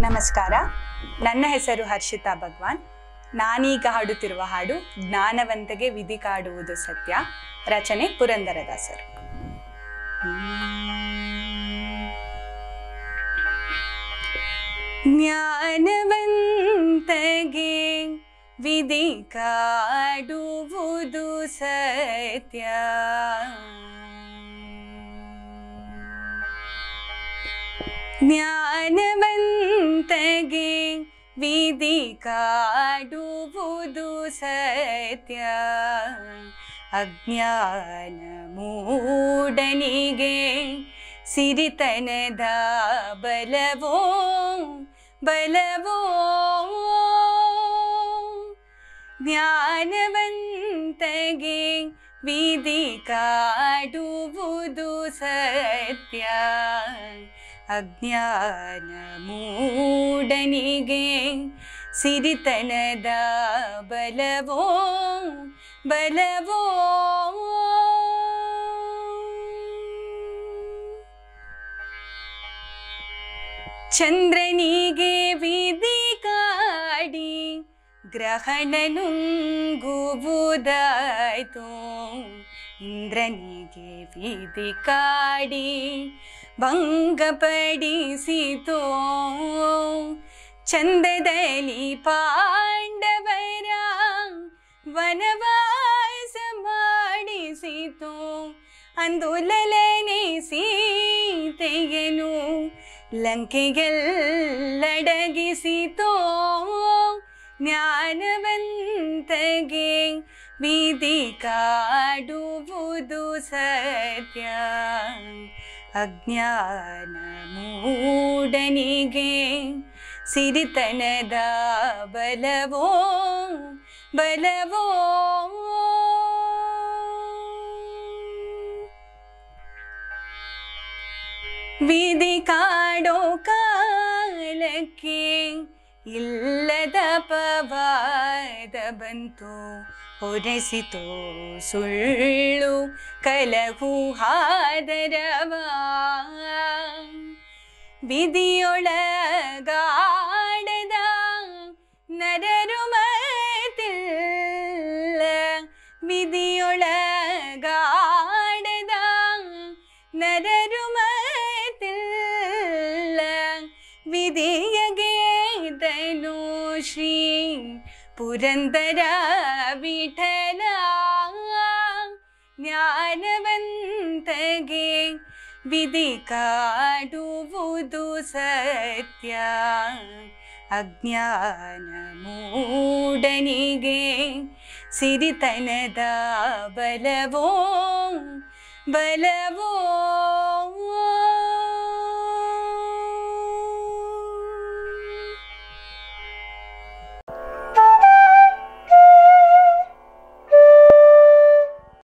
ನಮಸ್ಕಾರ ನನ್ನ ಹೆಸರು ಹರ್ಷಿತಾ ಭಗವಾನ್ ನಾನೀಗ ಹಾಡುತ್ತಿರುವ ಹಾಡು ಜ್ಞಾನವಂತೆಗೆ ವಿಧಿ ಕಾಡುವುದು ಸತ್ಯ ರಚನೆ ಪುರಂದರದಾಸರು ಜ್ಞಾನವಂತಗೆ ವಿಧಿ ಕಾಡುವುದು ಸತ್ಯ ಜ್ಞಾನವಂತಗೆ ವಿಧಿ ಕಾಡುವುದು ಸತ್ಯ ಅಜ್ಞಾನ ಮೂಡನಿಗೆ ಸಿರಿತನದ ಬಲವೋ ಬಲವೋ ಜ್ಞಾನವಂತಗೆ ವಿಧಿ ಕಾಡುವುದು ಸತ್ಯ ಅಜ್ಞಾನ ಮೂಡನಿಗೆ ಸಿರಿತನದ ಬಲವೋ ಬಲವೋ ಚಂದ್ರನಿಗೆ ವಿಧಿ ಕಾಡಿ ಗ್ರಹಣ ನುಂಗುವುದಾಯ್ತು ಇಂದ್ರನಿಗೆ ವಿಧಿ ಕಾಡಿ ಭಂಗಪಡಿಸಿತೋ ಚಂದದಲ್ಲಿ ಪಾಂಡವರ ವನವಾಸ ಮಾಡಿಸಿತು ಅಂದು ಲಲನೆ ಸೀತೆಯನು ಲಂಕೆಗೆಲ್ಲಡಗಿಸಿತೋ ಜ್ಞಾನವಂತಗೆ ವಿಧಿ ಕಾಡುವುದು ಸತ್ಯ ಅಜ್ಞಾನ ಮೂಡನಿಗೆ ಸಿರಿತನದ ಬಲವೋ ಬಲವೋ ವಿಧಿ ಕಾಡೋ ಕಾಲಕ್ಕೆ ಇಲ್ಲದ ಪವಾದ ಬಂತು ಹೊರಸಿತೋ ಸುಳ್ಳು ಕಲಹು ಹಾದರವ ವಿಧಿಯೊಳಗಾಡದ ನರರು ಮತಿಲ್ಲ ವಿಧಿಯೊಳಗಾಡದ ನರರು ಮತಿಲ್ಲ ವಿಧಿಯಗೇದನು ಶ್ರೀ ಪುರಂದರ ವಿಠಲ ಜ್ಞಾನವಂತಗೆ ವಿಧಿ ಕಾಡುವುದು ಸತ್ಯ ಅಜ್ಞಾನ ಮೂಡನಿಗೆ ಸಿರಿತನದ ಬಲವೋ ಬಲವೋ